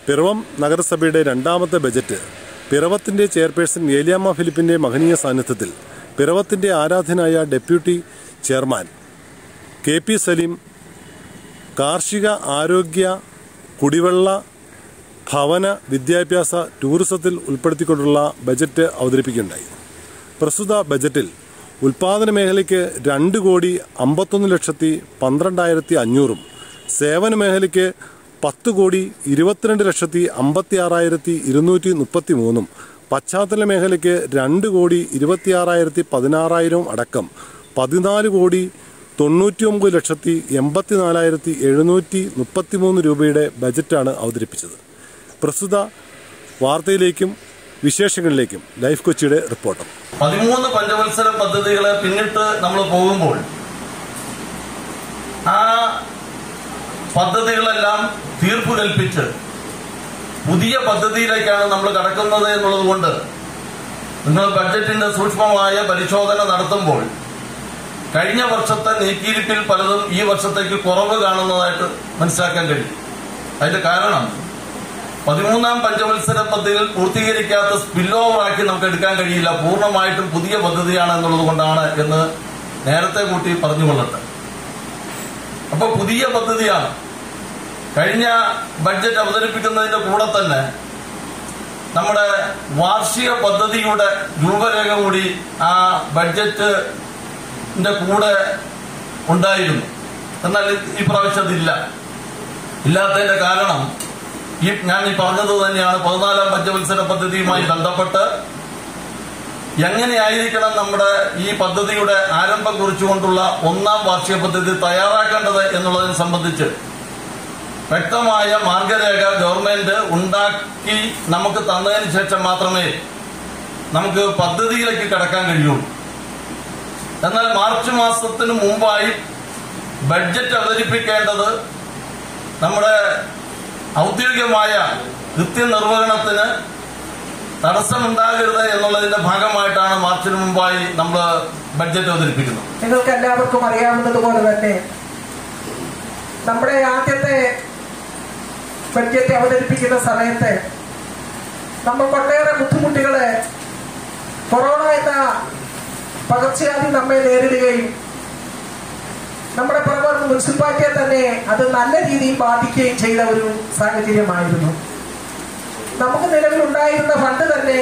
പിറവം നഗരസഭയുടെ രണ്ടാമത്തെ ബജറ്റ് പിറവത്തിന്റെ ചെയർപേഴ്സൺ ഏലിയാമ്മ ഫിലിപ്പിന്റെ മഹനീയ സാന്നിധ്യത്തിൽ പിറവത്തിന്റെ ആരാധനായ deputy chairman K P Saleem കാർഷിക ആരോഗ്യ കുടിവെള്ള ഭവന വിദ്യാഭ്യാസ ടൂറിസത്തിൽ ഉൾപ്പെടുത്തിക്കൊണ്ടുള്ള ബജറ്റ് അവതരിപ്പിക്കുകയുണ്ടായി പ്രസ്തുത ബജറ്റിൽ ഉൽപാദന മേഖലയ്ക്ക് രണ്ട് കോടി അമ്പത്തൊന്ന് ലക്ഷത്തി പന്ത്രണ്ടായിരത്തി അഞ്ഞൂറും സേവന മേഖലയ്ക്ക് പത്ത് കോടി ഇരുപത്തിരണ്ട് ലക്ഷത്തി അമ്പത്തി ആറായിരത്തി ഇരുന്നൂറ്റി മുപ്പത്തി മൂന്നും പശ്ചാത്തല മേഖലയ്ക്ക് രണ്ട് കോടി ഇരുപത്തിയാറായിരത്തി പതിനാറായിരവും അടക്കം പതിനാല് കോടി തൊണ്ണൂറ്റി ഒമ്പത് ലക്ഷത്തി എൺപത്തി നാലായിരത്തി എഴുന്നൂറ്റി മുപ്പത്തി മൂന്ന് രൂപയുടെ ബജറ്റാണ് അവതരിപ്പിച്ചത് പ്രസ്തുത വാർത്തയിലേക്കും വിശേഷങ്ങളിലേക്കും ലൈഫ് കൊച്ചിയുടെ റിപ്പോർട്ടർ പതിമൂന്ന് പഞ്ചവത്സര പദ്ധതികളെ പിന്നിട്ട് നമ്മൾ പോകുമ്പോൾ ആ പദ്ധതികളെല്ലാം തീർപ്പ് കൽപ്പിച്ച് പുതിയ പദ്ധതിയിലേക്കാണ് നമ്മൾ കടക്കുന്നത് എന്നുള്ളത് കൊണ്ട് നിങ്ങൾ ബഡ്ജറ്റിന്റെ സൂക്ഷ്മമായ പരിശോധന നടത്തുമ്പോൾ കഴിഞ്ഞ വർഷത്തെ നീക്കിയിരിപ്പിൽ പലതും ഈ വർഷത്തേക്ക് കുറവ് കാണുന്നതായിട്ട് മനസ്സിലാക്കാൻ കഴിയും അതിന്റെ കാരണം പതിമൂന്നാം പഞ്ചവത്സര പദ്ധതികൾ പൂർത്തീകരിക്കാത്ത സ്പിൽ ഓവർ ആക്കി നമുക്ക് എടുക്കാൻ കഴിയില്ല പൂർണ്ണമായിട്ടും പുതിയ പദ്ധതിയാണ് എന്നുള്ളത് കൊണ്ടാണ് എന്ന് നേരത്തെ കൂട്ടി പറഞ്ഞുകൊള്ളട്ടെ അപ്പൊ പുതിയ പദ്ധതിയാണ് കഴിഞ്ഞ ബഡ്ജറ്റ് അവതരിപ്പിക്കുന്നതിന്റെ കൂടെ തന്നെ നമ്മുടെ വാർഷിക പദ്ധതിയുടെ രൂപരേഖ കൂടി ആ ബഡ്ജറ്റിന്റെ കൂടെ ഉണ്ടായിരുന്നു എന്നാൽ ഈ പ്രാവശ്യം അതില്ല ഇല്ലാത്തതിന്റെ കാരണം ഈ ഞാൻ ഈ പറഞ്ഞത് തന്നെയാണ് പതിനാലാം പഞ്ചവത്സര പദ്ധതിയുമായി ബന്ധപ്പെട്ട് എങ്ങനെയായിരിക്കണം നമ്മുടെ ഈ പദ്ധതിയുടെ ആരംഭം കുറിച്ചുകൊണ്ടുള്ള ഒന്നാം വാർഷിക പദ്ധതി തയ്യാറാക്കേണ്ടത് എന്നുള്ളതിനെ സംബന്ധിച്ച് വ്യക്തമായ മാർഗരേഖ ഗവൺമെന്റ് ഉണ്ടാക്കി നമുക്ക് തന്നതിന് ശേഷം മാത്രമേ നമുക്ക് പദ്ധതിയിലേക്ക് കടക്കാൻ കഴിയുള്ളൂ എന്നാൽ മാർച്ച് മാസത്തിന് മുമ്പായി ബഡ്ജറ്റ് അവതരിപ്പിക്കേണ്ടത് നമ്മുടെ ഔദ്യോഗികമായ കൃത്യനിർവഹണത്തിന് തടസ്സമുണ്ടാകരുത് എന്നുള്ളതിന്റെ ഭാഗമായിട്ടാണ് മാർച്ചിന് മുമ്പായി നമ്മൾ ബഡ്ജറ്റ് അവതരിപ്പിക്കുന്നത് നിങ്ങൾക്ക് എല്ലാവർക്കും അറിയാവുന്നതുപോലെ തന്നെ നമ്മുടെ ആദ്യത്തെ ബഡ്ജറ്റ് അവതരിപ്പിക്കുന്ന സമയത്ത് നമ്മൾ ഒട്ടേറെ ബുദ്ധിമുട്ടുകള് കൊറോണ എന്ന പകർച്ചവ്യാധി നമ്മെ നേരിടുകയും നമ്മുടെ പ്രവർ മുനിസിപ്പാലിറ്റിയെ തന്നെ അത് നല്ല രീതിയിൽ ബാധിക്കുകയും ചെയ്ത ഒരു സാഹചര്യമായിരുന്നു നമുക്ക് നിലവിലുണ്ടായിരുന്ന ഫണ്ട് തന്നെ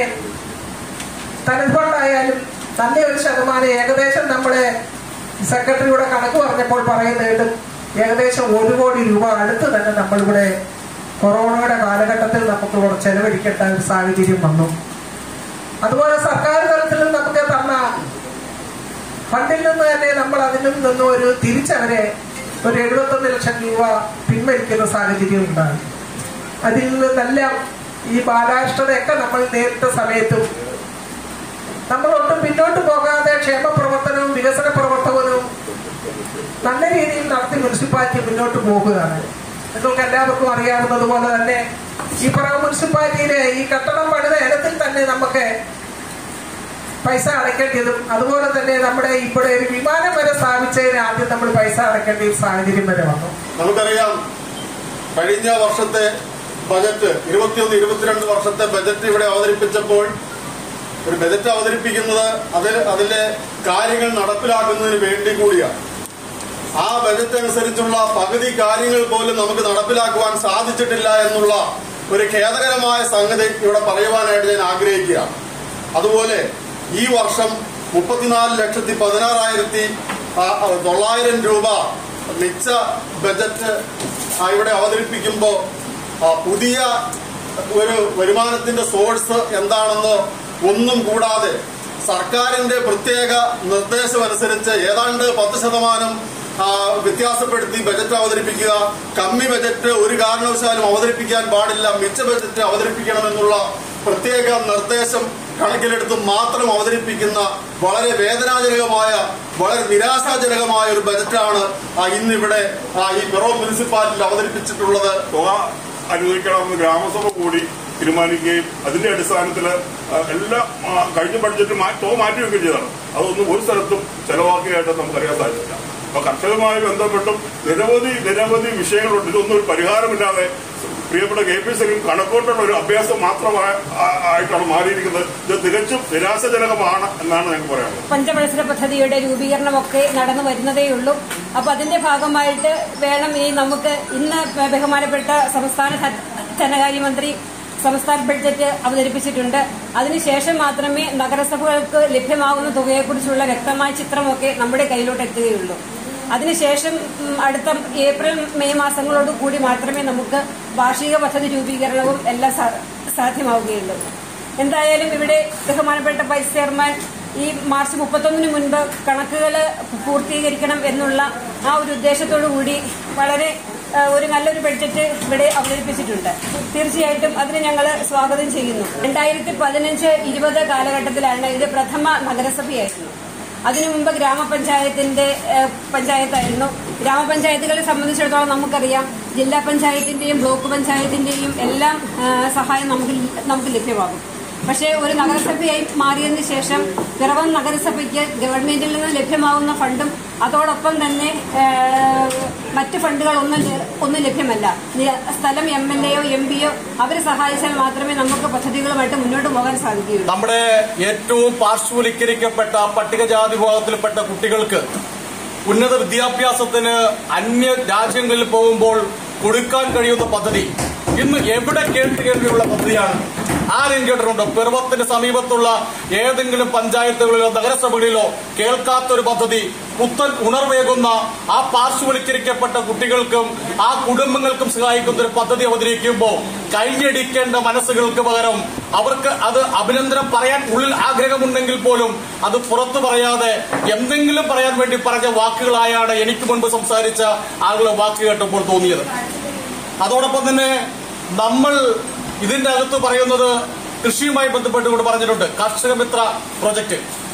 തനത് ഫണ്ടായാലും നല്ല ഒരു ശതമാനം ഏകദേശം നമ്മുടെ സെക്രട്ടറിയുടെ കണക്ക് പറഞ്ഞപ്പോൾ പറയുന്നത് ഏകദേശം ഒരു കോടി രൂപ അടുത്ത് തന്നെ നമ്മളിവിടെ കൊറോണയുടെ കാലഘട്ടത്തിൽ നമുക്ക് ഇവിടെ ചെലവഴിക്കേണ്ട ഒരു സാഹചര്യം വന്നു അതുപോലെ സർക്കാർ തലത്തിൽ നമുക്ക് തന്ന ഫണ്ടിൽ നിന്ന് തന്നെ നമ്മൾ അതിൽ നിന്നും ഒരു തിരിച്ചവരെ ഒരു എഴുപത്തൊന്ന് ലക്ഷം രൂപ പിൻവലിക്കുന്ന സാഹചര്യം ഉണ്ടായി അതിൽ നിന്നെല്ലാം ഈ ബാലാഷ്ടതയൊക്കെ നമ്മൾ നേരിട്ട സമയത്തും നമ്മൾ ഒട്ടും പിന്നോട്ട് പോകാതെ ക്ഷേമ പ്രവർത്തനവും വികസന പ്രവർത്തനവും നല്ല രീതിയിൽ നടത്തി മുനിസിപ്പാലിറ്റി മുന്നോട്ട് പോകുകയാണ് നിങ്ങൾക്ക് എല്ലാവർക്കും അറിയാവുന്നത് പോലെ തന്നെ ഈ പറവ മുനിസിപ്പാലിറ്റിയിലെ ഈ കെട്ടിടം പണിത ഇനത്തിൽ തന്നെ നമുക്ക് പൈസ അടയ്ക്കേണ്ടതും അതുപോലെ തന്നെ നമ്മുടെ ഇവിടെ ഒരു വിമാനം വരെ സ്ഥാപിച്ചതിന് ആദ്യം നമ്മൾ പൈസ അടയ്ക്കേണ്ട ഒരു സാഹചര്യം വരെ വന്നു നമുക്കറിയാം കഴിഞ്ഞ വർഷത്തെ ബജറ്റ് ഇരുപത്തിയൊന്ന് ഇരുപത്തിരണ്ട് വർഷത്തെ ബജറ്റ് ഇവിടെ അവതരിപ്പിച്ചപ്പോൾ ഒരു ബജറ്റ് അവതരിപ്പിക്കുന്നത് അതിൽ അതിലെ കാര്യങ്ങൾ നടപ്പിലാക്കുന്നതിന് വേണ്ടി കൂടിയാണ് ആ ബജറ്റ് അനുസരിച്ചുള്ള പകുതി കാര്യങ്ങൾ പോലും നമുക്ക് നടപ്പിലാക്കുവാൻ സാധിച്ചിട്ടില്ല എന്നുള്ള ഒരു ഖേദകരമായ സംഗതി ഇവിടെ പറയുവാനായിട്ട് ഞാൻ ആഗ്രഹിക്കുകയാണ് അതുപോലെ ഈ വർഷം മുപ്പത്തിനാല് ലക്ഷത്തി പതിനാറായിരത്തി ആ, ആ, തൊള്ളായിരം രൂപ മിച്ച ബജറ്റ് ആ, ഇവിടെ അവതരിപ്പിക്കുമ്പോൾ പുതിയ ഒരു വരുമാനത്തിന്റെ സോഴ്സ് എന്താണെന്ന് ഒന്നും കൂടാതെ സർക്കാരിന്റെ പ്രത്യേക നിർദ്ദേശം അനുസരിച്ച് ഏതാണ്ട് പത്ത് ശതമാനം ആ, വ്യത്യാസപ്പെടുത്തി ബജറ്റ് അവതരിപ്പിക്കുക കമ്മി ബജറ്റ് ഒരു കാരണവശാലും അവതരിപ്പിക്കാൻ പാടില്ല മിച്ച ബജറ്റ് അവതരിപ്പിക്കണമെന്നുള്ള പ്രത്യേക നിർദ്ദേശം കണക്കിലെടുത്ത് മാത്രം അവതരിപ്പിക്കുന്ന വളരെ വേദനാജനകമായ വളരെ നിരാശാജനകമായ ഒരു ബജറ്റാണ് ആ, ഇന്നിവിടെ ആ, ഈ പിറവം മുനിസിപ്പാലിറ്റിയിൽ അവതരിപ്പിച്ചിട്ടുള്ളത് തുക അനുവദിക്കണമെന്ന് ഗ്രാമസഭ കൂടി തീരുമാനിക്കുകയും അതിന്റെ അടിസ്ഥാനത്തിൽ എല്ലാ ആ, കഴിഞ്ഞ ബഡ്ജറ്റ് മാ- തുക മാറ്റിവെക്കുകയും ചെയ്തതാണ് അതൊന്നും ഒരു സ്ഥലത്തും ചെലവാക്കിയായിട്ട് നമുക്കറിയാൻ സാധിച്ചില്ല അപ്പൊ കർഷകരുമായി ബന്ധപ്പെട്ടും നിരവധി നിരവധി വിഷയങ്ങളുണ്ട് ഇതൊന്നും ഒരു പരിഹാരമില്ലാതെ പ്രിയപ്പെട്ട കെ പി സലീം കണക്കോട്ടുള്ള ഒരു അഭ്യാസം മാത്രമായി ആ- ആയിട്ടാണ് മാറിയിരിക്കുന്നത് ഇത് തികച്ചും നിരാശജനകമാണ് എന്നാണ് ഞങ്ങൾക്ക് പറയാനുള്ളത് പഞ്ചവത്സര പദ്ധതിയുടെ രൂപീകരണമൊക്കെ നടന്നു വരുന്നതേയുള്ളൂ അപ്പൊ അതിന്റെ ഭാഗമായിട്ട് വേണം ഇനി നമുക്ക് ഇന്ന് ബഹുമാനപ്പെട്ട സംസ്ഥാന ധ- ധനകാര്യമന്ത്രി സംസ്ഥാന ബഡ്ജറ്റ് അവതരിപ്പിച്ചിട്ടുണ്ട് അതിനുശേഷം മാത്രമേ നഗരസഭകൾക്ക് ലഭ്യമാകുന്ന തുകയെക്കുറിച്ചുള്ള വ്യക്തമായ ചിത്രമൊക്കെ നമ്മുടെ കയ്യിലോട്ട് എത്തുകയുള്ളൂ അതിനുശേഷം ഉം, അടുത്ത ഏപ്രിൽ മെയ് മാസങ്ങളോട് കൂടി മാത്രമേ നമുക്ക് വാർഷിക പദ്ധതി രൂപീകരണവും എല്ലാം സാ- സാധ്യമാവുകയുള്ളൂ എന്തായാലും ഇവിടെ ബഹുമാനപ്പെട്ട വൈസ് ചെയർമാൻ ഈ മാർച്ച് മുപ്പത്തൊന്നിന് മുൻപ് കണക്കുകൾ പൂർത്തീകരിക്കണം എന്നുള്ള ആ ഒരു ഉദ്ദേശത്തോടു കൂടി വളരെ ആ, ഒരു നല്ലൊരു ബഡ്ജറ്റ് ഇവിടെ അവതരിപ്പിച്ചിട്ടുണ്ട് തീർച്ചയായിട്ടും അതിന് ഞങ്ങൾ സ്വാഗതം ചെയ്യുന്നു രണ്ടായിരത്തി പതിനഞ്ച് ഇരുപത് കാലഘട്ടത്തിലാണ് ഇത് പ്രഥമ നഗരസഭയായിരുന്നു അതിനു മുമ്പ് ഗ്രാമപഞ്ചായത്തിന്റെ ഏഹ്, പഞ്ചായത്തായിരുന്നു ഗ്രാമപഞ്ചായത്തുകളെ സംബന്ധിച്ചിടത്തോളം നമുക്കറിയാം ജില്ലാ പഞ്ചായത്തിന്റെയും ബ്ലോക്ക് പഞ്ചായത്തിന്റെയും എല്ലാം ഏഹ്, സഹായം നമുക്ക് നമുക്ക് ലഭ്യമാകും പക്ഷേ ഒരു നഗരസഭയായി മാറിയതിനു ശേഷം പിറവം നഗരസഭയ്ക്ക് ഗവൺമെന്റിൽ നിന്ന് ലഭ്യമാകുന്ന ഫണ്ടും അതോടൊപ്പം തന്നെ ഏഹ്, മറ്റ് ഫണ്ടുകളൊന്നും ല- ഒന്നും ലഭ്യമല്ല നി- സ്ഥലം എം എൽ എയോ എം പിയോ അവരെ സഹായിച്ചാൽ മാത്രമേ നമുക്ക് പദ്ധതികളുമായിട്ട് മുന്നോട്ട് പോകാൻ സാധിക്കുകയുള്ളൂ നമ്മുടെ ഏറ്റവും പാർശ്വവൽക്കരിക്കപ്പെട്ട പട്ടികജാതി വിഭാഗത്തിൽപ്പെട്ട കുട്ടികൾക്ക് ഉന്നത വിദ്യാഭ്യാസത്തിന് അന്യ രാജ്യങ്ങളിൽ പോകുമ്പോൾ കൊടുക്കാൻ കഴിയുന്ന പദ്ധതി ഇന്ന് എവിടെ കേട്ട് കേൾവിയുള്ള പദ്ധതിയാണ് ആരും കേട്ടിട്ടുണ്ടോ പിറവത്തിന് സമീപത്തുള്ള ഏതെങ്കിലും പഞ്ചായത്തുകളിലോ നഗരസഭകളിലോ കേൾക്കാത്തൊരു പദ്ധതി പുത്തൻ ഉണർവേകുന്ന ആ പാർശ്വവൽക്കരിക്കപ്പെട്ട കുട്ടികൾക്കും ആ കുടുംബങ്ങൾക്കും സഹായിക്കുന്ന ഒരു പദ്ധതി അവതരിക്കുമ്പോൾ കൈയടിക്കേണ്ട മനസ്സുകൾക്ക് പകരം അവർക്ക് അത് അഭിനന്ദനം പറയാൻ ഉള്ളിൽ ആഗ്രഹമുണ്ടെങ്കിൽ പോലും അത് പുറത്തു പറയാതെ എന്തെങ്കിലും പറയാൻ വേണ്ടി പറഞ്ഞ വാക്കുകളായാണ് എനിക്ക് മുൻപ് സംസാരിച്ച ആളുകളെ വാക്ക് കേട്ടപ്പോൾ തോന്നിയത് അതോടൊപ്പം തന്നെ നമ്മൾ ഇതിന്റെ അകത്ത് പറയുന്നത് കൃഷിയുമായി ബന്ധപ്പെട്ടുകൊണ്ട് പറഞ്ഞിട്ടുണ്ട് കർഷക മിത്ര പ്രൊജക്ട്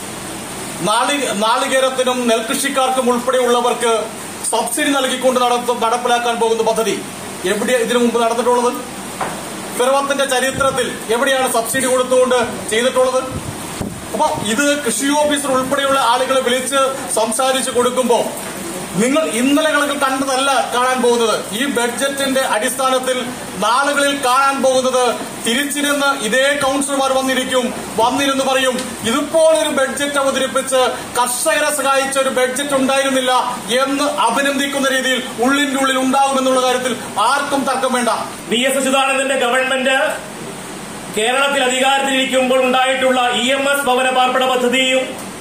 നാളി നാളികേരത്തിനും നെൽകൃഷിക്കാർക്കും ഉൾപ്പെടെയുള്ളവർക്ക് സബ്സിഡി നൽകിക്കൊണ്ട് നടത്തും നടപ്പിലാക്കാൻ പോകുന്ന പദ്ധതി എവിടെയാണ് ഇതിനു മുമ്പ് നടന്നിട്ടുള്ളത് പിറവത്തിന്റെ ചരിത്രത്തിൽ എവിടെയാണ് സബ്സിഡി കൊടുത്തുകൊണ്ട് ചെയ്തിട്ടുള്ളത് അപ്പൊ ഇത് കൃഷി ഓഫീസർ ഉൾപ്പെടെയുള്ള ആളുകളെ വിളിച്ച് സംസാരിച്ച് കൊടുക്കുമ്പോൾ നിങ്ങൾ ഇന്നലകളിൽ കണ്ടതല്ല കാണാൻ പോകുന്നത് ഈ ബഡ്ജറ്റിന്റെ അടിസ്ഥാനത്തിൽ നാളുകളിൽ കാണാൻ പോകുന്നത് തിരിച്ചിരുന്ന് ഇതേ കൗൺസിലർമാർ വന്നിരിക്കും വന്നിരുന്ന് പറയും ഇതുപോലൊരു ബഡ്ജറ്റ് അവതരിപ്പിച്ച് കർഷകരെ സഹായിച്ച ഒരു ബഡ്ജറ്റ് ഉണ്ടായിരുന്നില്ല എന്ന് അഭിനന്ദിക്കുന്ന രീതിയിൽ ഉള്ളിന്റെ ഉള്ളിൽ ഉണ്ടാകുമെന്നുള്ള കാര്യത്തിൽ ആർക്കും തർക്കം വേണ്ട വി എസ് അച്യുതാനന്ദന്റെ ഗവൺമെന്റ് കേരളത്തിൽ അധികാരത്തിലിരിക്കുമ്പോൾ ഉണ്ടായിട്ടുള്ള ഇ എം എസ് ഭവന പാർപ്പിട പദ്ധതിയും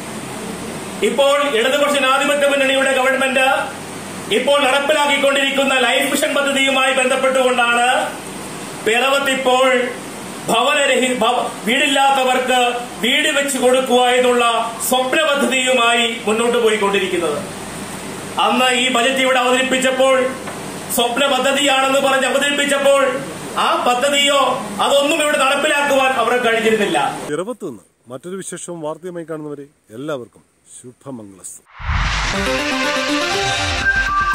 ഇപ്പോൾ ഇടതുപക്ഷ ജനാധിപത്യ മുന്നണിയുടെ ഗവൺമെന്റ് ഇപ്പോൾ നടപ്പിലാക്കിക്കൊണ്ടിരിക്കുന്ന ലൈഫ് മിഷൻ പദ്ധതിയുമായി ബന്ധപ്പെട്ടുകൊണ്ടാണ് പിറവത്ത് ഇപ്പോൾ ഭവനരഹി ഭവ- വീടില്ലാത്തവർക്ക് വീട് വെച്ച് കൊടുക്കുക എന്നുള്ള സ്വപ്ന പദ്ധതിയുമായി മുന്നോട്ട് പോയിക്കൊണ്ടിരിക്കുന്നത് അന്ന് ഈ ബജറ്റ് ഇവിടെ അവതരിപ്പിച്ചപ്പോൾ സ്വപ്ന പദ്ധതിയാണെന്ന് പറഞ്ഞ് അവതരിപ്പിച്ചപ്പോൾ ആ പദ്ധതിയോ അതൊന്നും ഇവിടെ നടപ്പിലാക്കുവാൻ അവർക്ക് കഴിഞ്ഞിരുന്നില്ല പിറവത്ത് നിന്ന് മറ്റൊരു വിശേഷവും വാർത്തയുമായി കാണുന്നവരെ എല്ലാവർക്കും ശുഭമംഗളസ്